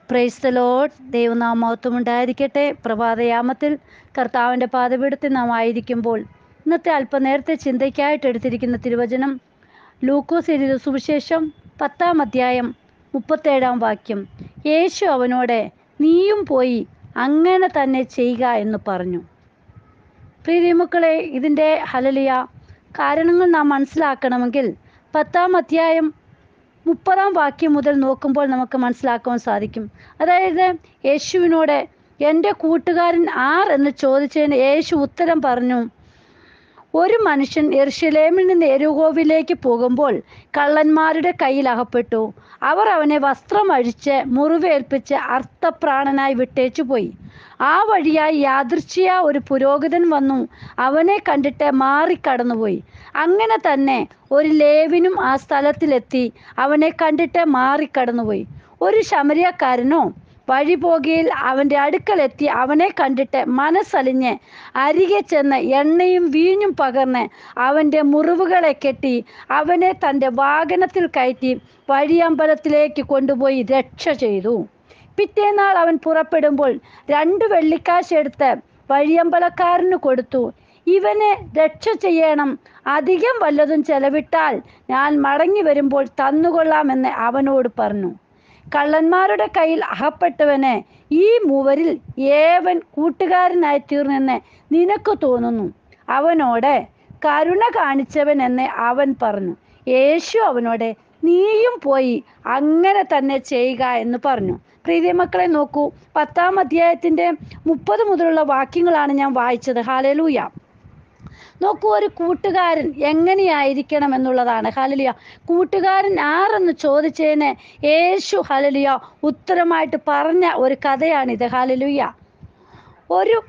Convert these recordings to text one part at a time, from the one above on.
praise the load ദൈവനാമത്വം ഉണ്ടായിരിക്കട്ടെ പ്രഭാതയാമത്തിൽ കർത്താവിൻ്റെ പാതപീഠത്തിൽ നാം ആയിരിക്കുമ്പോൾ ഇന്നത്തെ അല്പനേരത്തെ ചിന്തയ്ക്കായിട്ട് എടുത്തിരിക്കുന്ന തിരുവചനം ലൂക്കോസ് എഴുതിയ സുവിശേഷം പത്താം അധ്യായം മുപ്പത്തേഴാം വാക്യം യേശു അവനോട് നീയും പോയി അങ്ങനെ തന്നെ ചെയ്യുക എന്ന് പറഞ്ഞു പ്രിയമക്കളെ ഇതിൻ്റെ ഹലലിയ കാരണങ്ങൾ നാം മനസ്സിലാക്കണമെങ്കിൽ പത്താം അധ്യായം മുപ്പതാം വാക്യം മുതൽ നോക്കുമ്പോൾ നമുക്ക് മനസ്സിലാക്കുവാൻ സാധിക്കും അതായത് യേശുവിനോട് എൻ്റെ കൂട്ടുകാരൻ ആർ എന്ന് ചോദിച്ചതിന് യേശു ഉത്തരം പറഞ്ഞു ഒരു മനുഷ്യൻ എർഷലേമിൽ നിന്ന് എരുകോവിലേക്ക് പോകുമ്പോൾ കള്ളന്മാരുടെ കയ്യിൽ അകപ്പെട്ടു അവർ അവനെ വസ്ത്രം അഴിച്ച് മുറിവേൽപ്പിച്ച് അർത്ഥപ്രാണനായി വിട്ടേച്ചു പോയി ആ വഴിയായി യാദൃച്ഛിയ ഒരു പുരോഹിതൻ വന്നു അവനെ കണ്ടിട്ട് മാറിക്കടന്നുപോയി അങ്ങനെ തന്നെ ഒരു ലേവിനും ആ സ്ഥലത്തിലെത്തി അവനെ കണ്ടിട്ട് മാറിക്കടന്നുപോയി ഒരു ശമരിയക്കാരനോ വഴി പോകയിൽ അവൻ്റെ അടുക്കലെത്തി അവനെ കണ്ടിട്ട് മനസ്സലിഞ്ഞ് അരികെ ചെന്ന് എണ്ണയും വീഞ്ഞും പകർന്ന് അവൻ്റെ മുറിവുകളെ കെട്ടി അവനെ തൻ്റെ വാഹനത്തിൽ കയറ്റി വഴിയമ്പലത്തിലേക്ക് കൊണ്ടുപോയി രക്ഷ ചെയ്തു പിറ്റേന്നാൾ അവൻ പുറപ്പെടുമ്പോൾ രണ്ട് വെള്ളിക്കാശ് എടുത്ത് വഴിയമ്പലക്കാരന് കൊടുത്തു ഇവനെ രക്ഷ ചെയ്യണം അധികം വല്ലതും ചെലവിട്ടാൽ ഞാൻ മടങ്ങി വരുമ്പോൾ തന്നുകൊള്ളാമെന്ന് അവനോട് പറഞ്ഞു കള്ളന്മാരുടെ കയ്യിൽ അകപ്പെട്ടവന് ഈ മൂവരിൽ ഏവൻ കൂട്ടുകാരനായി തീർന്നെന്ന് നിനക്ക് തോന്നുന്നു അവനോട് കരുണ കാണിച്ചവൻ എന്ന് അവൻ പറഞ്ഞു യേശു അവനോട് നീയും പോയി അങ്ങനെ തന്നെ ചെയ്യുക എന്ന് പറഞ്ഞു പ്രീതി മക്കളെ നോക്കൂ പത്താം അധ്യായത്തിൻ്റെ മുപ്പത് മുതലുള്ള വാക്യങ്ങളാണ് ഞാൻ വായിച്ചത് ഹാലലൂയ നോക്കൂ ഒരു കൂട്ടുകാരൻ എങ്ങനെയായിരിക്കണം എന്നുള്ളതാണ് ഹലലിയ കൂട്ടുകാരൻ ആരെന്ന് ചോദിച്ചതിന് യേശു ഹലലിയ ഉത്തരമായിട്ട് പറഞ്ഞ ഒരു കഥയാണിത് ഹലലുയ ഒരു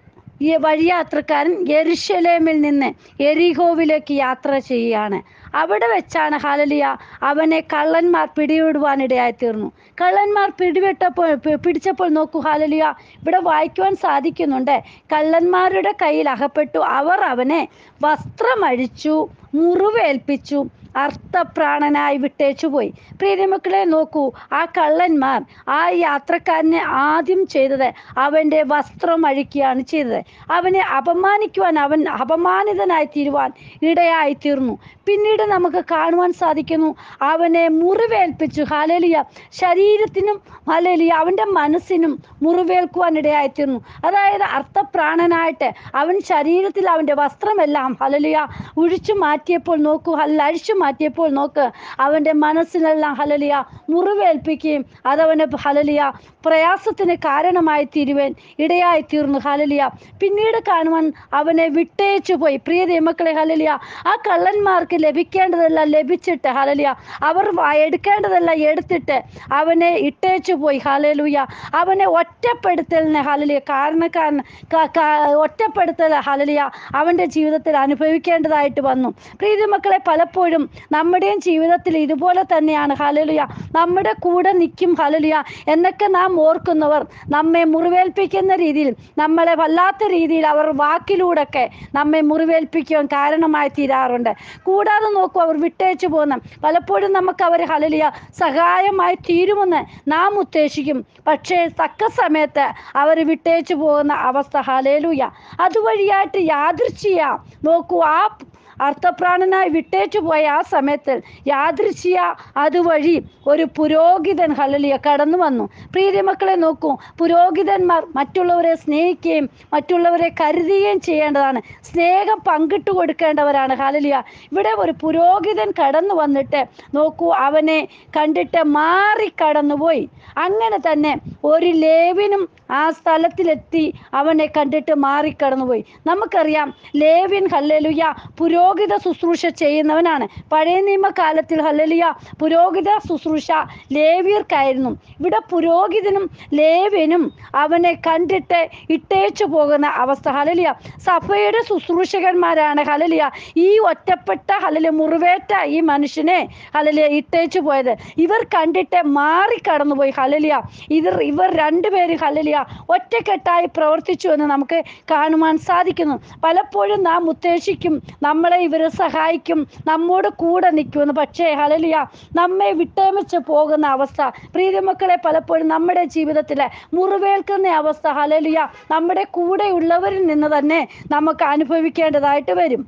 ഈ വഴിയാത്രക്കാരൻ എരുഷലേമിൽ നിന്ന് എരിഹോവിലേക്ക് യാത്ര ചെയ്യുകയാണ് അവിടെ വെച്ചാണ് ഹാലലിയ അവനെ കള്ളന്മാർ പിടിവിടുവാനിടയായി തീർന്നു കള്ളന്മാർ പിടിവിട്ടപ്പോൾ പിടിച്ചപ്പോൾ നോക്കൂ ഹാലലിയ ഇവിടെ വായിക്കുവാൻ സാധിക്കുന്നുണ്ട് കള്ളന്മാരുടെ കയ്യിൽ അകപ്പെട്ടു അവർ അവനെ വസ്ത്രമഴിച്ചു മുറിവേൽപ്പിച്ചു അർത്ഥപ്രാണനായി വിട്ടേച്ചു പോയി പ്രിയമക്കളെ നോക്കൂ ആ കള്ളന്മാർ ആ യാത്രക്കാരനെ ആദ്യം ചെയ്തത് അവൻ്റെ വസ്ത്രം അഴിക്കുകയാണ് ചെയ്തത് അവനെ അപമാനിക്കുവാൻ അവൻ അപമാനിതനായി തീരുവാൻ ഇടയായി തീർന്നു പിന്നീട് നമുക്ക് കാണുവാൻ സാധിക്കുന്നു അവനെ മുറിവേൽപ്പിച്ചു ഹലലിയ ശരീരത്തിനും ഹലലിയ അവൻ്റെ മനസ്സിനും മുറിവേൽക്കുവാൻ ഇടയായി തീർന്നു അതായത് അർത്ഥപ്രാണനായിട്ട് അവൻ ശരീരത്തിൽ അവൻ്റെ വസ്ത്രമെല്ലാം ഹലലിയ ഒഴിച്ചു മാറ്റിയപ്പോൾ നോക്കൂ ഹല്ല അഴിച്ചു മാറ്റിയപ്പോൾ നോക്ക് അവൻ്റെ മനസ്സിനെല്ലാം ഹലലിയ മുറിവേൽപ്പിക്കുകയും അതവന് ഹലലിയ പ്രയാസത്തിന് കാരണമായി തീരുവാൻ ഇടയായി തീർന്നു ഹലലിയ പിന്നീട് കാണുവാൻ അവനെ വിട്ടേച്ചു പോയി പ്രിയ ദൈമക്കളെ ഹലലിയ ആ കള്ളന്മാർക്ക് ലഭിക്കേണ്ടതെല്ലാം ലഭിച്ചിട്ട് ഹലലിയ അവർ എടുക്കേണ്ടതെല്ലാം എടുത്തിട്ട് അവനെ ഇട്ടേച്ചു പോയി ഹലലുയ അവനെ ഒറ്റപ്പെടുത്തലിന് ഹലലിയ കാരണക്കാരൻ ഒറ്റപ്പെടുത്തൽ ഹലലിയ അവൻ്റെ ജീവിതത്തിൽ അനുഭവിക്കേണ്ടതായിട്ട് വന്നു പ്രീതി മക്കളെ പലപ്പോഴും നമ്മുടെയും ജീവിതത്തിൽ ഇതുപോലെ തന്നെയാണ് ഹലലുയ നമ്മുടെ കൂടെ നിൽക്കും ഹലലുയ എന്നൊക്കെ നാം ഓർക്കുന്നവർ നമ്മെ മുറിവേൽപ്പിക്കുന്ന രീതിയിൽ നമ്മളെ വല്ലാത്ത രീതിയിൽ അവർ വാക്കിലൂടെയൊക്കെ നമ്മെ മുറിവേൽപ്പിക്കുവാൻ കാരണമായി തീരാറുണ്ട് കൂടാതെ നോക്കൂ അവർ വിട്ടേച്ചു പോകുന്ന പലപ്പോഴും നമുക്ക് അവർ ഹലലിയ സഹായമായി തീരുമെന്ന് നാം ഉദ്ദേശിക്കും പക്ഷേ തക്ക സമയത്ത് അവർ വിട്ടേച്ചു പോകുന്ന അവസ്ഥ ഹലേലൂയ അതുവഴിയായിട്ട് യാദൃശ്ചിയ നോക്കൂ ആ അർത്ഥപ്രാണനായി വിട്ടേച്ചു പോയ ആ സമയത്ത് യാദൃശ്യ അതുവഴി ഒരു പുരോഹിതൻ ഹലലിയ കടന്നു വന്നു പ്രീതി മക്കളെ നോക്കൂ പുരോഹിതന്മാർ മറ്റുള്ളവരെ സ്നേഹിക്കുകയും മറ്റുള്ളവരെ കരുതുകയും ചെയ്യേണ്ടതാണ് സ്നേഹം പങ്കിട്ടു കൊടുക്കേണ്ടവരാണ് ഹലലിയ ഇവിടെ ഒരു പുരോഹിതൻ കടന്നു വന്നിട്ട് നോക്കൂ അവനെ കണ്ടിട്ട് മാറി കടന്നുപോയി അങ്ങനെ തന്നെ ഒരു ലേവിനും ആ സ്ഥലത്തിലെത്തി അവനെ കണ്ടിട്ട് മാറിക്കടന്നുപോയി നമുക്കറിയാം ലേവിൻ ഹല്ലലുയ പുരോഹിത ശുശ്രൂഷ ചെയ്യുന്നവനാണ് പഴയ നിയമകാലത്തിൽ ഹല്ലലുയ പുരോഹിത ശുശ്രൂഷ ലേവിയർക്കായിരുന്നു ഇവിടെ പുരോഹിതനും ലേവിനും അവനെ കണ്ടിട്ട് ഇട്ടേച്ചു പോകുന്ന അവസ്ഥ ഹലലിയ സഭയുടെ ശുശ്രൂഷകന്മാരാണ് ഹലലിയ ഈ ഒറ്റപ്പെട്ട ഹലലിയ മുറിവേറ്റ ഈ മനുഷ്യനെ ഹലലിയ ഇട്ടേച്ചു പോയത് ഇവർ കണ്ടിട്ട് മാറിക്കടന്നുപോയി ഹലലിയ ഇവർ ഇവർ രണ്ടുപേരും ഹലലിയ ഒറ്റക്കെട്ടായി പ്രവർത്തിച്ചു എന്ന് നമുക്ക് കാണുവാൻ സാധിക്കുന്നു പലപ്പോഴും നാം ഉദ്ദേശിക്കും നമ്മളെ നമ്മളെ ഇവർ സഹായിക്കും നമ്മോട് കൂടെ നിൽക്കുമെന്ന് പക്ഷേ ഹലലിയ നമ്മെ വിട്ടേമിച്ച് പോകുന്ന അവസ്ഥ പ്രീതിമക്കളെ പലപ്പോഴും നമ്മുടെ ജീവിതത്തിലെ മുറിവേൽക്കുന്ന അവസ്ഥ ഹലലിയ നമ്മുടെ കൂടെയുള്ളവരിൽ നിന്ന് തന്നെ നമുക്ക് അനുഭവിക്കേണ്ടതായിട്ട് വരും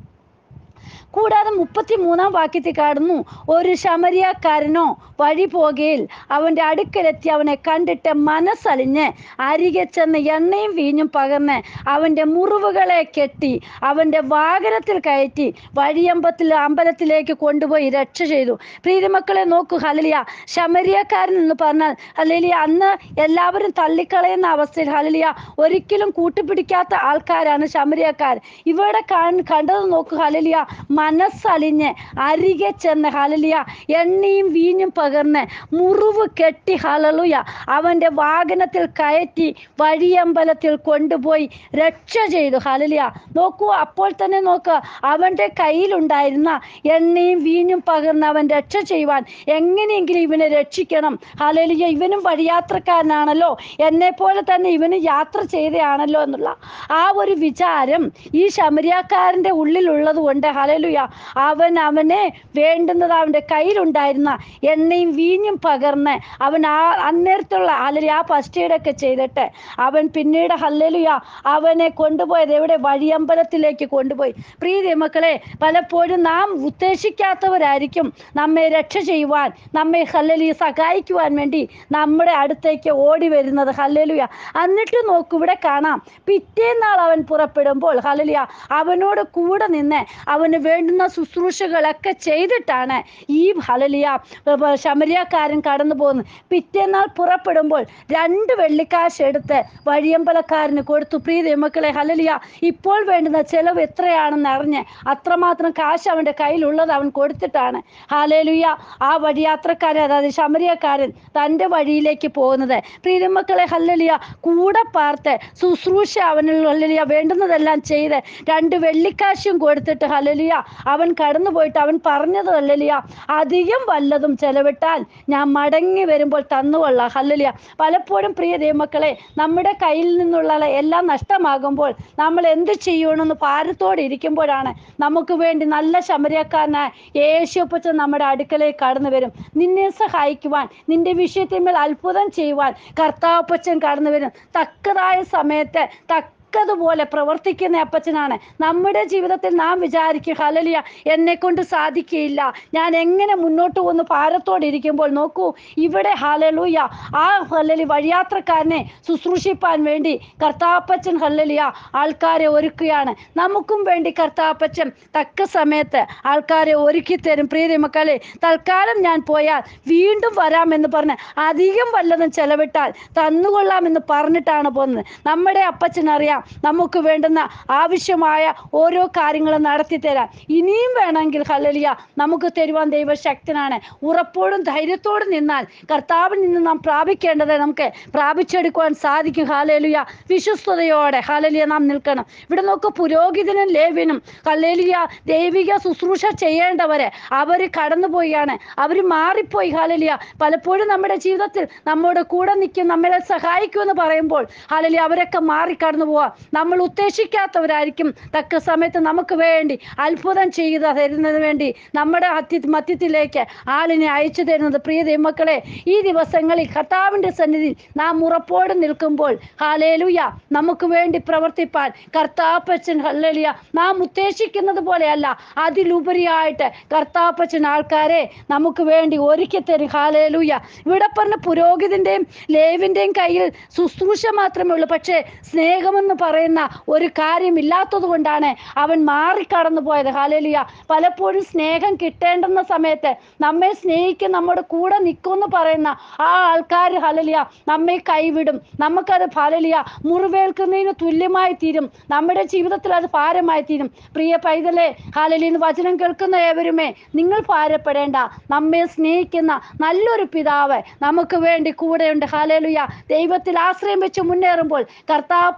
കൂടാതെ മുപ്പത്തി മൂന്നാം വാക്യത്തിൽ കാണുന്നു ഒരു ശമരിയാക്കാരനോ വഴി പോകയിൽ അവൻ്റെ അടുക്കലെത്തി അവനെ കണ്ടിട്ട് മനസ്സലിഞ്ഞ് അരികെ ചെന്ന് എണ്ണയും വീഞ്ഞും പകർന്ന് അവൻ്റെ മുറിവുകളെ കെട്ടി അവൻ്റെ വാഹനത്തിൽ കയറ്റി വഴിയമ്പത്തിൽ അമ്പലത്തിലേക്ക് കൊണ്ടുപോയി രക്ഷ ചെയ്തു പ്രീതിമക്കളെ നോക്കൂ ഹലലിയ ശമരിയക്കാരൻ എന്ന് പറഞ്ഞാൽ ഹലലിയ അന്ന് എല്ലാവരും തള്ളിക്കളയുന്ന അവസ്ഥയിൽ ഹലലിയ ഒരിക്കലും കൂട്ടുപിടിക്കാത്ത ആൾക്കാരാണ് ശമരിയക്കാർ ഇവിടെ കാണ് കണ്ടത് നോക്കൂ ഹലലിയ മനസ്സലിഞ്ഞ് അരികെ ചെന്ന് ഹലലിയ എണ്ണയും വീഞ്ഞും പകർന്ന് മുറിവ് കെട്ടി ഹലലുയ അവൻ്റെ വാഹനത്തിൽ കയറ്റി വഴിയമ്പലത്തിൽ കൊണ്ടുപോയി രക്ഷ ചെയ്തു ഹലലിയ നോക്കൂ അപ്പോൾ തന്നെ നോക്കുക അവൻ്റെ കയ്യിലുണ്ടായിരുന്ന എണ്ണയും വീഞ്ഞും പകർന്ന് അവൻ രക്ഷ ചെയ്യുവാൻ എങ്ങനെയെങ്കിലും ഇവനെ രക്ഷിക്കണം ഹലലിയ ഇവനും വഴിയാത്രക്കാരനാണല്ലോ എന്നെ പോലെ തന്നെ ഇവന് യാത്ര ചെയ്തയാണല്ലോ എന്നുള്ള ആ ഒരു വിചാരം ഈ ശമരിയാക്കാരൻ്റെ ഉള്ളിലുള്ളത് കൊണ്ട് ഹലലുയ അവൻ അവനെ വേണ്ടുന്നത് അവൻ്റെ കയ്യിലുണ്ടായിരുന്ന എണ്ണയും വീഞ്ഞും പകർന്ന് അവൻ ആ അന്നേരത്തുള്ള ഹലലി ആ പസ്റ്റേഡൊക്കെ ചെയ്തിട്ട് അവൻ പിന്നീട് ഹല്ലലുയ അവനെ കൊണ്ടുപോയത് എവിടെ വഴിയമ്പലത്തിലേക്ക് കൊണ്ടുപോയി പ്രീതി മക്കളെ പലപ്പോഴും നാം ഉദ്ദേശിക്കാത്തവരായിരിക്കും നമ്മെ രക്ഷ ചെയ്യുവാൻ നമ്മെ ഹല്ലലി സഹായിക്കുവാൻ വേണ്ടി നമ്മുടെ അടുത്തേക്ക് ഓടി വരുന്നത് ഹല്ലലുയ എന്നിട്ട് നോക്കൂ ഇവിടെ കാണാം പിറ്റേന്നാൾ അവൻ പുറപ്പെടുമ്പോൾ ഹലലിയ അവനോട് കൂടെ നിന്ന് അവന് വേണ്ടുന്ന ശുശ്രൂഷകളൊക്കെ ചെയ്തിട്ടാണ് ഈ ഹലലിയ ശമരിയക്കാരൻ കടന്നു പോകുന്നത് പിറ്റേന്നാൾ പുറപ്പെടുമ്പോൾ രണ്ട് വെള്ളിക്കാശ് എടുത്ത് വഴിയമ്പലക്കാരന് കൊടുത്തു പ്രീതി മക്കളെ ഹലലിയ ഇപ്പോൾ വേണ്ടുന്ന ചെലവ് എത്രയാണെന്ന് അറിഞ്ഞ് അത്രമാത്രം കാശ് അവൻ്റെ കയ്യിലുള്ളത് അവൻ കൊടുത്തിട്ടാണ് ഹാലേലുയ ആ വഴിയാത്രക്കാരൻ അതായത് ശമരിയക്കാരൻ തൻ്റെ വഴിയിലേക്ക് പോകുന്നത് പ്രീതി മക്കളെ ഹല്ലലിയ കൂടെ പാർത്ത് ശുശ്രൂഷ അവനിൽ ഹല്ലലിയ വേണ്ടുന്നതെല്ലാം ചെയ്ത് രണ്ട് വെള്ളിക്കാശും കൊടുത്തിട്ട് ഹലലിയ അവൻ കടന്നു പോയിട്ട് അവൻ പറഞ്ഞത് ഹല്ലലിയ അധികം വല്ലതും ചെലവിട്ടാൽ ഞാൻ മടങ്ങി വരുമ്പോൾ തന്നുകൊള്ളാം ഹല്ലലിയ പലപ്പോഴും പ്രിയ ദൈവമക്കളെ നമ്മുടെ കയ്യിൽ നിന്നുള്ള എല്ലാം നഷ്ടമാകുമ്പോൾ നമ്മൾ എന്ത് ചെയ്യണമെന്ന് ഭാരത്തോടെ ഇരിക്കുമ്പോഴാണ് നമുക്ക് വേണ്ടി നല്ല ശമരക്കാരനായ യേശുപ്പച്ച നമ്മുടെ അടുക്കലേക്ക് കടന്നു വരും നിന്നെ സഹായിക്കുവാൻ നിന്റെ വിഷയത്തിന്മേൽ അത്ഭുതം ചെയ്യുവാൻ കർത്താപ്പച്ചൻ കടന്നു വരും തക്കതായ സമയത്ത് തക്ക തക്കതുപോലെ പ്രവർത്തിക്കുന്ന അപ്പച്ചനാണ് നമ്മുടെ ജീവിതത്തിൽ നാം വിചാരിക്കും ഹലലിയ എന്നെ കൊണ്ട് സാധിക്കുകയില്ല ഞാൻ എങ്ങനെ മുന്നോട്ട് പോകുന്നു ഭാരത്തോടെ ഇരിക്കുമ്പോൾ നോക്കൂ ഇവിടെ ഹലലൂയ ആ ഹല്ലലി വഴിയാത്രക്കാരനെ ശുശ്രൂഷിപ്പാൻ വേണ്ടി കർത്താപ്പച്ചൻ ഹല്ലലിയ ആൾക്കാരെ ഒരുക്കുകയാണ് നമുക്കും വേണ്ടി കർത്താപ്പച്ചൻ തക്ക സമയത്ത് ആൾക്കാരെ ഒരുക്കി തരും പ്രീതി മക്കളെ തൽക്കാലം ഞാൻ പോയാൽ വീണ്ടും വരാമെന്ന് പറഞ്ഞ് അധികം വല്ലതും ചെലവിട്ടാൽ തന്നുകൊള്ളാമെന്ന് പറഞ്ഞിട്ടാണ് പോകുന്നത് നമ്മുടെ അപ്പച്ചൻ അറിയാം നമുക്ക് വേണ്ടുന്ന ആവശ്യമായ ഓരോ കാര്യങ്ങളും നടത്തി തരാൻ ഇനിയും വേണമെങ്കിൽ ഹലലിയ നമുക്ക് തരുവാൻ ദൈവശക്തനാണ് ഉറപ്പോടും ധൈര്യത്തോടും നിന്നാൽ കർത്താവിൽ നിന്ന് നാം പ്രാപിക്കേണ്ടത് നമുക്ക് പ്രാപിച്ചെടുക്കുവാൻ സാധിക്കും ഹാലേലുയ വിശ്വസ്തയോടെ ഹാലലിയ നാം നിൽക്കണം ഇവിടെ നോക്ക് പുരോഹിതനും ലേവിനും ഹലേലിയ ദൈവിക ശുശ്രൂഷ ചെയ്യേണ്ടവരെ അവർ കടന്നുപോയാണ് അവർ മാറിപ്പോയി ഹാലലിയ പലപ്പോഴും നമ്മുടെ ജീവിതത്തിൽ നമ്മോട് കൂടെ നിൽക്കും നമ്മളെ സഹായിക്കുമെന്ന് പറയുമ്പോൾ ഹാലലിയ അവരൊക്കെ മാറി കടന്നു പോവാ നമ്മൾ ഉദ്ദേശിക്കാത്തവരായിരിക്കും തക്ക സമയത്ത് നമുക്ക് വേണ്ടി അത്ഭുതം ചെയ്ത് തരുന്നതിന് വേണ്ടി നമ്മുടെ അത്യ മധ്യത്തിലേക്ക് ആളിനെ അയച്ചു തരുന്നത് പ്രിയ ദൈവമക്കളെ ഈ ദിവസങ്ങളിൽ കർത്താവിൻ്റെ സന്നിധി നാം ഉറപ്പോടെ നിൽക്കുമ്പോൾ ഹാലേലുയ നമുക്ക് വേണ്ടി പ്രവർത്തിപ്പാൻ കർത്താപ്പച്ചൻ ഹല്ലലിയ നാം ഉദ്ദേശിക്കുന്നത് പോലെയല്ല അതിലുപരിയായിട്ട് കർത്താപ്പച്ചൻ ആൾക്കാരെ നമുക്ക് വേണ്ടി ഒരുക്കി തരും ഹാലേലുയ ഇവിടെ പറഞ്ഞ പുരോഹിതൻ്റെയും ലേവിൻ്റെയും കയ്യിൽ ശുശ്രൂഷ മാത്രമേ ഉള്ളൂ പക്ഷേ സ്നേഹമെന്ന് പറയുന്ന ഒരു കാര്യമില്ലാത്തത് കൊണ്ടാണ് അവൻ മാറിക്കടന്നു പോയത് ഹാലേലിയ പലപ്പോഴും സ്നേഹം കിട്ടേണ്ടുന്ന സമയത്ത് നമ്മെ സ്നേഹിക്കും നമ്മുടെ കൂടെ നിൽക്കുമെന്ന് പറയുന്ന ആ ആൾക്കാർ ഹലലിയ നമ്മെ കൈവിടും നമുക്കത് ഹലലിയ മുറിവേൽക്കുന്നതിന് തുല്യമായി തീരും നമ്മുടെ ജീവിതത്തിൽ അത് ഭാരമായി തീരും പ്രിയ പൈതലെ ഹാലലിന്ന് വചനം കേൾക്കുന്ന ഏവരുമേ നിങ്ങൾ ഭാരപ്പെടേണ്ട നമ്മെ സ്നേഹിക്കുന്ന നല്ലൊരു പിതാവ് നമുക്ക് വേണ്ടി കൂടെയുണ്ട് ഹാലലുയ ദൈവത്തിൽ ആശ്രയം വെച്ച് മുന്നേറുമ്പോൾ കർത്താപ്പച്ച് നമുക്ക്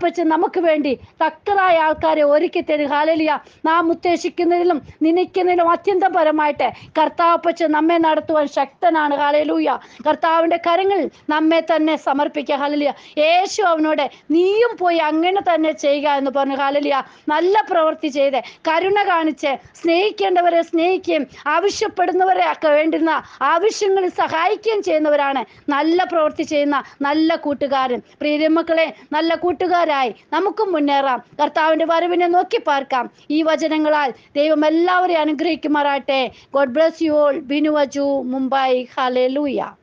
നമുക്ക് വേണ്ടി തക്കതായ ആൾക്കാരെ ഒരുക്കി തരും ഹാലലിയ നാം ഉദ്ദേശിക്കുന്നതിലും നനയ്ക്കുന്നതിലും അത്യന്തപരമായിട്ട് കർത്താപ്പച്ച് നമ്മെ നടത്തുവാൻ ശക്തനാണ് ഹാലലൂയ കർത്താവിൻ്റെ കരങ്ങളിൽ നമ്മെ തന്നെ സമർപ്പിക്കുക ഹാലലിയ യേശു അവനോട് നീയും പോയി അങ്ങനെ തന്നെ ചെയ്യുക എന്ന് പറഞ്ഞു ഹാലലിയ നല്ല പ്രവൃത്തി ചെയ്ത് കരുണ കാണിച്ച് സ്നേഹിക്കേണ്ടവരെ സ്നേഹിക്കുകയും ആവശ്യപ്പെടുന്നവരെ ഒക്കെ വേണ്ടുന്ന ആവശ്യങ്ങളിൽ സഹായിക്കുകയും ചെയ്യുന്നവരാണ് നല്ല പ്രവൃത്തി ചെയ്യുന്ന നല്ല കൂട്ടുകാരൻ പ്രിയമക്കളെ നല്ല കൂട്ടുകാരായി നമുക്കും മുന്നേറാം കർത്താവിൻ്റെ വരവിനെ നോക്കി പാർക്കാം ഈ വചനങ്ങളാൽ ദൈവം എല്ലാവരെയും അനുഗ്രഹിക്കുമാറാട്ടെ God bless you all Binu Aju Mumbai ഹാലേ ലൂയ